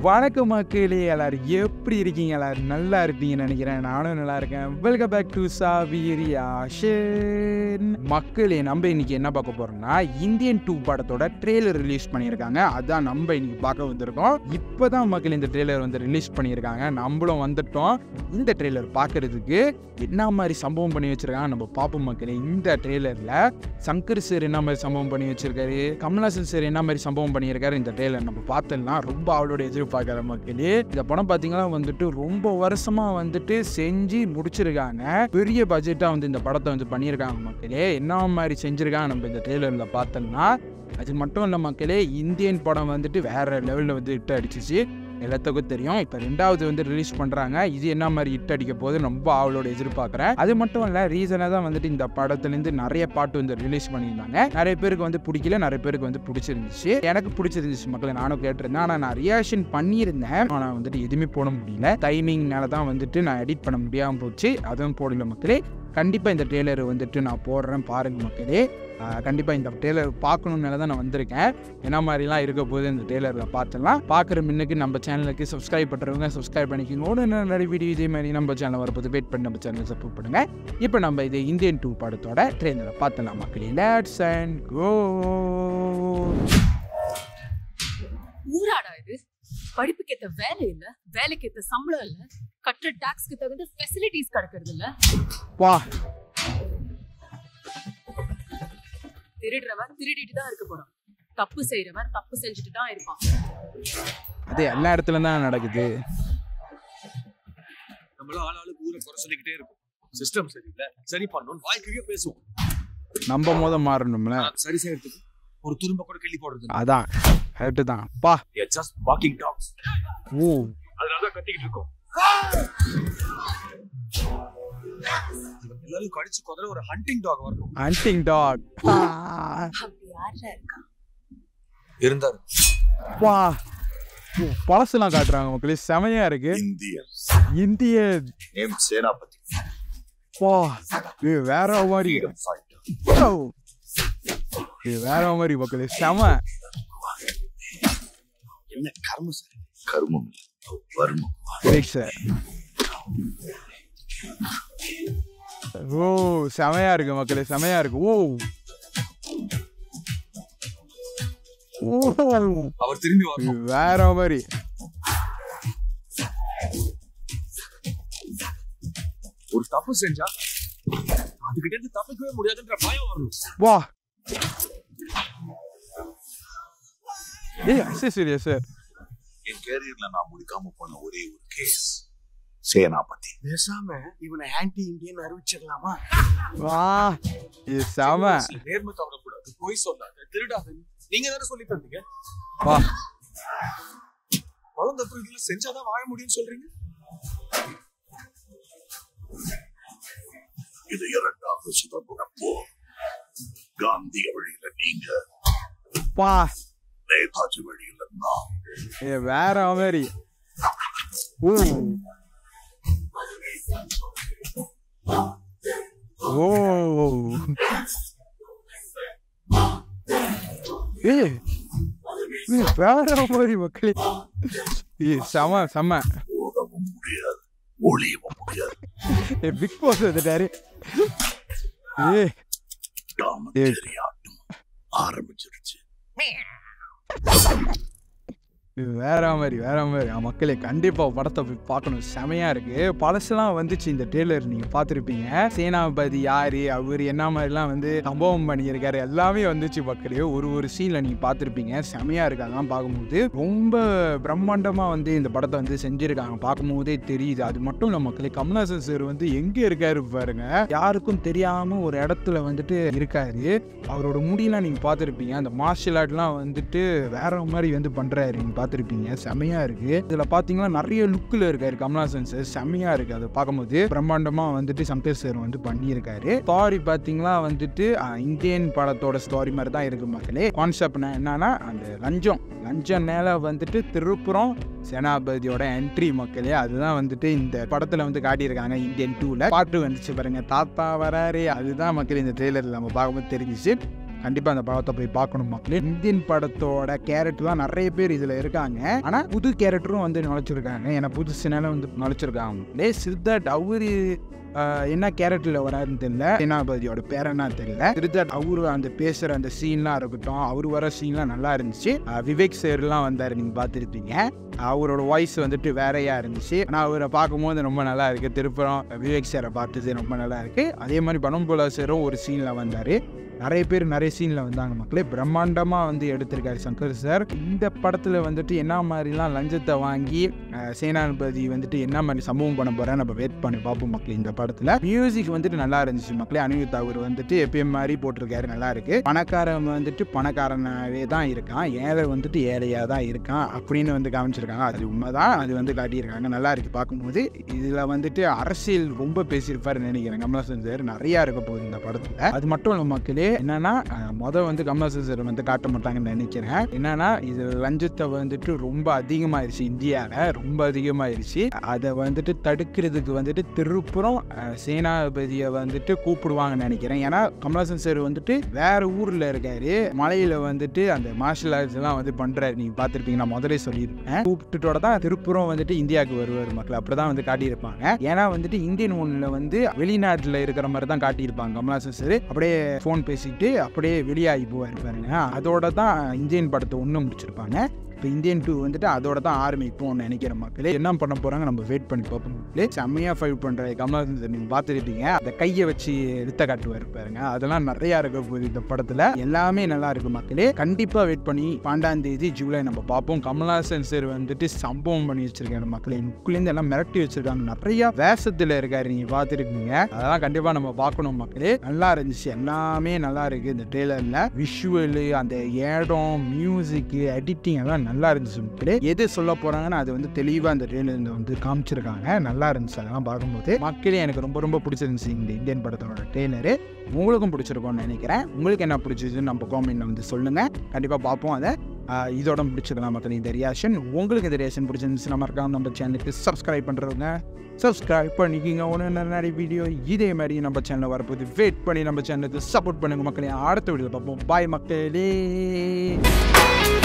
வணக்கம் மக்களே எல்லாரும் எப்படி இருக்கீங்க எல்லாரும் நல்லா இருப்பீங்கன்னு நினைக்கிறேன் நானும் நல்லா இருக்கேன் வெல்கம் பேக் டு சாவிரியாஷன் மக்களே நம்ம இன்னைக்கு என்ன பார்க்க போறோம்னா இந்தியன் டூ படத்தோட ட்ரெய்லர் ரிலீஸ் பண்ணியிருக்காங்க அதான் நம்ம இன்னைக்கு பார்க்க வந்திருக்கோம் இப்போதான் மக்கள் இந்த ட்ரெய்லர் வந்து ரிலீஸ் பண்ணியிருக்காங்க நம்மளும் வந்துட்டோம் இந்த ட்ரெய்லர் பார்க்கறதுக்கு என்ன மாதிரி சம்பவம் பண்ணி வச்சிருக்காங்க நம்ம பார்ப்போம் மக்களே இந்த ட்ரெய்லரில் சங்கர் சார் என்ன மாதிரி சம்பவம் பண்ணி வச்சிருக்காரு கமல்ஹாசன் சார் என்ன மாதிரி சம்பவம் பண்ணியிருக்காரு இந்த ட்ரெய்லர் நம்ம பார்த்தோம்னா ரொம்ப அவளோட எதிர்பார்க்குற மக்களே இந்த படம் பார்த்தீங்கன்னா வந்துட்டு ரொம்ப வருஷமா வந்துட்டு செஞ்சு முடிச்சிருக்காங்க பெரிய பட்ஜெட்டாக வந்து இந்த படத்தை வந்து பண்ணியிருக்காங்க மக்களே என்ன மாதிரி செஞ்சிருக்காங்க நம்ம இந்த ட்ரெய்லரில் பார்த்தோம்னா அது மட்டும் இல்லை மக்களே இந்தியன் படம் வந்துட்டு வேற லெவலில் வந்து ஹிட் அடிச்சிச்சு எல்லாத்துக்கும் தெரியும் இப்போ ரெண்டாவது வந்து ரிலீஸ் பண்ணுறாங்க இது என்ன மாதிரி ஹிட் அடிக்க போது ரொம்ப அவளோட எதிர்பார்க்குறேன் அது மட்டும் இல்லை ரீசனாக தான் வந்துட்டு இந்த படத்துலேருந்து நிறைய பாட்டு வந்து ரிலீஸ் பண்ணியிருந்தாங்க நிறைய பேருக்கு வந்து பிடிக்கல நிறைய பேருக்கு வந்து பிடிச்சிருந்துச்சு எனக்கு பிடிச்சிருந்துச்சு மக்களை நானும் கேட்டிருந்தேன் ஆனால் நான் ரியாக்ஷன் பண்ணியிருந்தேன் ஆனால் வந்துட்டு எதுவுமே போட முடியல டைமிங்னால தான் வந்துட்டு நான் எடிட் பண்ண முடியாமல் போச்சு அதுவும் போடல மக்களே கண்டிப்பாக இந்த ட்ரெய்லர் வந்துட்டு நான் போடுறேன் பாருங்க மக்களே கண்டிப்பாக இந்த ட்ரெய்லர் பார்க்கணுன்னால தான் நான் வந்திருக்கேன் என்ன மாதிரிலாம் இருக்க போது இந்த ட்ரெய்லரில் பார்த்துலாம் பார்க்குற முன்னுக்கு நம்ம சேனலுக்கு சப்ஸ்கிரைப் பண்ணுறவங்க சப்ஸ்கிரைப் பண்ணிக்கோங்க ஒரு நிறைய வீடியோ இதே மாதிரி நம்ம சேனல் வரப்போது வெயிட் பண்ணி நம்ம சேனலை சப்போர்ட் பண்ணுங்க இப்போ நம்ம இது இந்தியன் டூ படத்தோட ட்ரெய்லரை பார்த்துலாம் மக்களே லேட்ஸ் அண்ட் கோ ஊராடா இது படிப்புக்கு ஏத்த வேலை இல்ல வேலைக்கு ஏத்த சம்பளம் இல்ல கட்டுற டாக்ஸ்க்கு தகுந்த ஃபெசிலிட்டிஸ் கிடைக்கிறது இல்ல வா திருடுறவன் திருடிட்டு தான் இருக்க போறான் தப்பு செய்யறவன் தப்பு செஞ்சுட்டு தான் இருப்பான் அது எல்லா இடத்துல தான் நடக்குது நம்மள ஆளாளுக்கு ஊரை குறை சொல்லிக்கிட்டே இருக்கும் சிஸ்டம் சரியில்லை சரி பண்ணணும் வாய்க்கையே பேசுவோம் நம்ம மோத மாறணும்ல ஆனா சரி செய்யறதுக்கு ஒரு துரும்ப கூட கிள்ளி போடுறது அதான் கரெக்டு தான் பா ஜஸ்ட் வாக்கிங் டாக்ஸ் ஓ அதனால தான் கத்திக்கிட்டு இருக்கோம் இவங்க எல்லாரும் கடிச்சு குதிரை ஒரு ஹண்டிங் டாக் வரணும் ஹண்டிங் டாக் அப்படி யாரா இருக்கா இருந்தாரு வா ஓ, பழசுலாம் காட்டுறாங்க மக்களே செமையா இருக்கு இந்தியன் இந்திய நேம் சேனாபதி வா இது வேற மாதிரி ஃபைட்டர் ஓ. இது வேற மாதிரி மக்களே செம என்ன கர்மம் சார் கர்மம் இல்ல வர்மம் கிரேட் சார் ஓ செமையா இருக்கு மக்களே செமையா இருக்கு ஓ ஓ அவர் திரும்பி இது வரணும் வேற மாதிரி ஒரு தப்பு செஞ்சா அதுகிட்ட இருந்து தப்பிக்கவே முடியாதுன்ற பயம் வரணும் வா ஏய் சரி சரியா சார் என் கேரியர்ல நான் முடிக்காம போன ஒரே ஒரு கேஸ் சேனாபதி பேசாம இவனை ஆன்டி இந்தியன் அறிவிச்சிடலாமா வா இது செம நேர்மை தவறக்கூடாது பொய் சொல்லாத திருடாத நீங்க தானே சொல்லி தந்தீங்க வா குழந்தை பிறகு செஞ்சாதான் வாழ முடியும்னு சொல்றீங்க இது இரண்டாவது சுதந்திர போர் காந்திய வழியில நீங்க வா நேதாஜி வழியில நான் இது வேற மாதிரி ஓ ஓ ஏய் ஏய், வேற மாதிரி மக்களே ஏய் செம செம ஓடவும் முடியாது ஒளியவும் முடியாது ஏய் பிக் பாஸ் வந்துட்டாரு ஏய் டாமச்சேரி ஆட்டம் ஆரம்பிச்சிருச்சு இது வேற மாதிரி வேற மாதிரி ஆ, மக்களே கண்டிப்பா படத்தை போய் பார்க்கணும் செமையா இருக்கு பழசுலாம் வந்துச்சு இந்த ட்ரெய்லர் நீங்க பார்த்துருப்பீங்க சேனாபதி யாரு அவர் என்ன மாதிரிலாம் வந்து சம்பவம் பண்ணியிருக்காரு எல்லாமே வந்துச்சு மக்களே ஒரு ஒரு சீன்ல நீங்க பார்த்துருப்பீங்க செமையா இருக்கு அதெல்லாம் பார்க்கும்போது ரொம்ப பிரம்மாண்டமா வந்து இந்த படத்தை வந்து செஞ்சிருக்காங்க பார்க்கும்போதே தெரியுது அது மட்டும் இல்ல மக்களே கமல்ஹாசன் சார் வந்து எங்க இருக்காரு பாருங்க யாருக்கும் தெரியாம ஒரு இடத்துல வந்துட்டு இருக்காரு அவரோட முடியெல்லாம் நீங்க பார்த்துருப்பீங்க அந்த மார்ஷல் ஆர்ட்லாம் வந்துட்டு வேற மாதிரி வந்து பண்றாரு நீங்க பார்த்துருப்பீங்க செமையா இருக்கு இதுல பாத்தீங்கன்னா நிறைய லுக்கில் இருக்காரு கமல்ஹாசன் சார் செமையா இருக்கு அதை பார்க்கும்போது பிரம்மாண்டமா வந்துட்டு சங்கர் சார் வந்து பண்ணியிருக்காரு ஸ்டாரி பாத்தீங்கன்னா வந்துட்டு அஹ், இந்தியன் படத்தோட ஸ்டாரி மாதிரி தான் இருக்கு மக்களே கான்செப்ட் என்னன்னா அந்த லஞ்சம் லஞ்சம் மேல வந்துட்டு திருப்புறம் சேனாபதியோட என்ட்ரி மக்களே அதுதான் வந்துட்டு இந்த படத்துல வந்து காட்டியிருக்காங்க இந்தியன் டூல பாட்டு வந்துச்சு பாருங்க தாத்தா வராரு அதுதான் மக்கள் இந்த ட்ரெய்லர்ல நம்ம பார்க்கும்போது தெரிஞ்சிச்சு கண்டிப்பாக அந்த படத்தை போய் பார்க்கணும் மக்களே இந்தியன் படத்தோட கேரக்டர் தான் நிறைய பேர் இதில் இருக்காங்க ஆனால் புது கேரக்டரும் வந்து நுழைச்சிருக்காங்க ஏன்னா புதுசுனால வந்து நுழைச்சிருக்காங்க டே சித்தார்த் அவரு ஆஹ், என்ன கேரக்டரில் வராருன்னு தெரியல சேனாபதியோட பேர் என்ன தெரியல சித்தார்த் அவரு அந்த பேசுகிற அந்த சீன்லாம் இருக்கட்டும் அவர் வர சீன்லாம் நல்லா இருந்துச்சு ஆஹ், விவேக் சேர்லாம் வந்தார் நீங்கள் பார்த்துருப்பீங்க அவரோட வாய்ஸ் வந்துட்டு வேறையா இருந்துச்சு ஆனால் அவரை பார்க்கும்போது ரொம்ப நல்லா இருக்கு திருப்புறம் விவேக் சாரை பார்த்தது ரொம்ப நல்லா இருக்கு அதே மாதிரி பணம் போல சாரும் ஒரு சீனில் வந்தார் நிறைய பேர் நிறைய சீனில் வந்தாங்க மக்களே பிரம்மாண்டமாக வந்து எடுத்திருக்காரு சங்கர் சார் இந்த படத்தில் வந்துட்டு என்ன மாதிரிலாம் லஞ்சத்தை வாங்கி அஹ், சேனாதிபதி வந்துட்டு என்ன மாதிரி சம்பவம் பண்ண போகிறேன் நம்ம வெயிட் பண்ணி பார்ப்போம் மக்களே இந்த படத்தில் மியூசிக் வந்துட்டு நல்லா இருந்துச்சு மக்களே அனிருத் அவர் வந்துட்டு எப்பயும் மாதிரி போட்டிருக்காரு நல்லா இருக்கு பணக்காரன் வந்துட்டு பணக்காரனாகவே தான் இருக்கான் ஏழை வந்துட்டு ஏழையாக தான் இருக்கான் அப்படின்னு வந்து காமிச்சிருக்காங்க அது உண்மைதான் அது வந்து காட்டியிருக்காங்க நல்லா இருக்கு பார்க்கும்போது இதில் வந்துட்டு அரசியல் ரொம்ப பேசியிருப்பாருன்னு நினைக்கிறேன் கமலஹாசன் சார் நிறையா இருக்க போகுது இந்த படத்தில் அது மட்டும் இல்லை மக்களே என்னன்னா அஹ், மொத வந்து கமலஹாசன் சார் வந்து காட்ட மாட்டாங்கன்னு நினைக்கிறேன் என்னன்னா இது லஞ்சத்தை வந்துட்டு ரொம்ப அதிகமாயிருச்சு இந்தியாவில் ரொம்ப அதிகமாயிருச்சு அதை வந்துட்டு தடுக்கிறதுக்கு வந்துட்டு திருப்புறம் அஹ், சேனாபதியை வந்துட்டு கூப்பிடுவாங்கன்னு நினைக்கிறேன் ஏன்னா கமலஹாசன் சார் வந்துட்டு வேற ஊர்ல இருக்காரு மலையில வந்துட்டு அந்த மார்ஷல் ஆர்ட்ஸ் எல்லாம் வந்து பண்றாரு நீங்க பார்த்துருப்பீங்க நான் முதலே சொல்லியிருப்பேன் கூப்பிட்டுட்டோட தான் திருப்புறம் வந்துட்டு இந்தியாவுக்கு வருவார் மக்கள் அப்படிதான் வந்து காட்டியிருப்பாங்க ஏன்னா வந்துட்டு இந்தியன் ஒன்ல வந்து வெளிநாட்டுல இருக்கிற மாதிரி தான் காட்டியிருப்பாங்க கமலஹாசன் சார் அப்படியே ஃபோன் பேசிட்டு அப்படியே வெளியாகி போவார் பாருங்க அதோட தான் இந்தியன் படத்தை ஒன்று முடிச்சிருப்பாங்க இப்போ இந்தியன் டூ வந்துட்டு அதோட தான் ஆரம்பிப்போம்னு நினைக்கிற மக்களே என்ன பண்ண போறாங்க நம்ம வெயிட் பண்ணி பார்ப்போம் மக்களே செம்மையா ஃபைட் பண்ற கமலஹாசன் சார் நீங்க பார்த்துருப்பீங்க அந்த கையை வச்சு எடுத்த காட்டுவார் பாருங்க அதெல்லாம் நிறையா இருக்க போகுது இந்த படத்துல எல்லாமே நல்லா இருக்கு மக்களே கண்டிப்பா வெயிட் பண்ணி பன்னெண்டாம் தேதி ஜூலை நம்ம பார்ப்போம் கமலஹாசன் சார் வந்துட்டு சம்பவம் பண்ணி வச்சிருக்காரு மக்களே முக்குலேருந்து எல்லாம் மிரட்டி வச்சிருக்காங்க நிறைய வேஷத்துல இருக்காரு நீங்க பார்த்துருக்கீங்க அதெல்லாம் கண்டிப்பா நம்ம பார்க்கணும் மக்களே நல்லா இருந்துச்சு எல்லாமே நல்லா இருக்கு இந்த ட்ரெய்லர்ல விஷுவலு அந்த இடம் மியூசிக் எடிட்டிங் எல்லாம் நல்லா இருந்துச்சு மக்களே எது சொல்ல போறாங்கன்னு அது வந்து தெளிவா அந்த ட்ரெய்லர்ல வந்து காமிச்சிருக்காங்க நல்லா இருந்துச்சு அதெல்லாம் பார்க்கும்போது மக்களே எனக்கு ரொம்ப ரொம்ப பிடிச்சிருந்துச்சு இந்த இந்தியன் படத்தோட ட்ரெய்லரு உங்களுக்கும் பிடிச்சிருக்கும்னு நினைக்கிறேன் உங்களுக்கு என்ன பிடிச்சிருச்சுன்னு நம்ம காமெண்ட்ல வந்து சொல்லுங்க கண்டிப்பா பார்ப்போம் அதை ஆஹ் இதோட முடிச்சிடலாம் மக்கள் இந்த ரியாக்ஷன் உங்களுக்கு இந்த ரியாக்ஷன் பிடிச்சிருந்துச்சு நம்ம இருக்காங்க நம்ம சேனலுக்கு சப்ஸ்கிரைப் பண்ணுறவங்க சப்ஸ்கிரைப் பண்ணிக்கிங்க ஒன்று நிறைய வீடியோ இதே மாதிரி நம்ம சேனலில் வரப்போது வெயிட் பண்ணி நம்ம சேனலுக்கு சப்போர்ட் பண்ணுங்க மக்களே அடுத்த வீடியோ பார்ப்போம் பாய் மக்களே